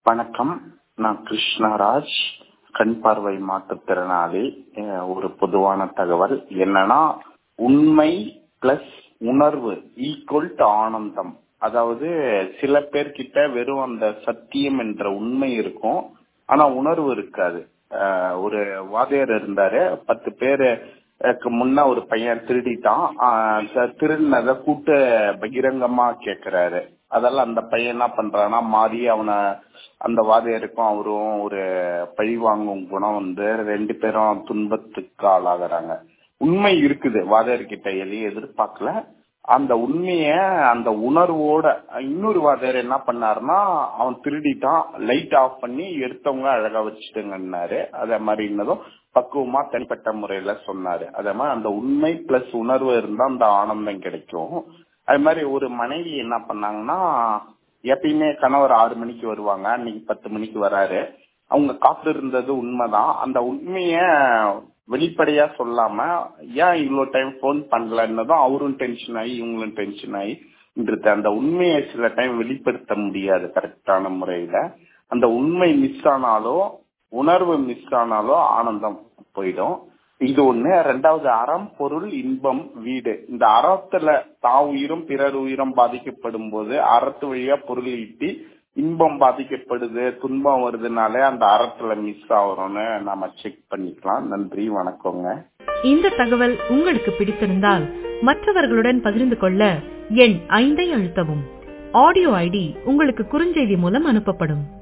வணக்கம் நான் கிருஷ்ணராஜ் கண் பார்வை மாற்றுத்திறனாளி அஹ் ஒரு பொதுவான தகவல் என்னன்னா உண்மை பிளஸ் உணர்வு ஈக்குவல் டு ஆனந்தம் அதாவது சில பேர்கிட்ட வெறும் அந்த சத்தியம் என்ற உண்மை இருக்கும் ஆனா உணர்வு இருக்காது அஹ் ஒரு வாதியார் இருந்தாரு பத்து பேரு க்கு முன்ன ஒரு பையன் திருடிட்டான் ஆஹ் த- திருடினத கூட்டு பகிரங்கமா கேக்குறாரு அதெல்லாம் அந்த பையன் என்ன பண்றான்னா மாறி அவனை அந்த வாதியாருக்கும் அவரும் ஒரு பழி வாங்கும் குணம் வந்து ரெண்டு பேரும் துன்பத்துக்கு ஆளாகிறாங்க உண்மை இருக்குது வாதியார்கிட்ட எதையும் எதிர்பார்க்கல அந்த உண்மைய அந்த உணர்வோட இன்னொரு வாதியார் என்ன பண்ணாருன்னா அவன் திருடிட்டான் லைட் ஆஃப் பண்ணி எடுத்தவங்க அழகா வச்சுட்டுங்கன்னாரு அதே மாதிரி இன்னதும் பக்குவமா தனிப்பட்ட முறையில சொன்னாரு அதே மாதிரி அந்த உண்மை பிளஸ் உணர்வு இருந்தா அந்த ஆனந்தம் கிடைக்கும் அது மாதிரி ஒரு மனைவி என்ன பண்ணாங்கன்னா எப்பயுமே கணவர் ஆறு மணிக்கு வருவாங்க அன்னைக்கு பத்து மணிக்கு வராரு அவங்க காத்து இருந்தது உண்மைதான் அந்த உண்மைய வெளிப்படையா சொல்லாம ஏன் இவ்வளவு டைம் போன் பண்ணலன்னதும் அவரும் டென்ஷன் ஆகி இவங்களும் டென்ஷன் ஆகி இன்றது அந்த உண்மையை சில டைம் வெளிப்படுத்த முடியாது கரெக்டான முறையில அந்த உண்மை மிஸ் ஆனாலோ உணர்வு மிஸ் ஆனாலோ ஆனந்தம் போயிடும் இது ஒண்ணு ரெண்டாவது அறம் பொருள் இன்பம் வீடு இந்த அறத்துல தான் உயிரும் பிறர் உயிரும் பாதிக்கப்படும் போது அறத்து வழியா பொருள் ஈட்டி இன்பம் பாதிக்கப்படுது துன்பம் வருதுனாலே அந்த அறத்துல மிஸ் ஆகுறோம்னு நாம செக் பண்ணிக்கலாம் நன்றி வணக்கங்க இந்த தகவல் உங்களுக்கு பிடித்திருந்தால் மற்றவர்களுடன் பகிர்ந்து கொள்ள எண் ஐந்தை அழுத்தவும் ஆடியோ ஐடி உங்களுக்கு குறுஞ்செய்தி மூலம் அனுப்பப்படும்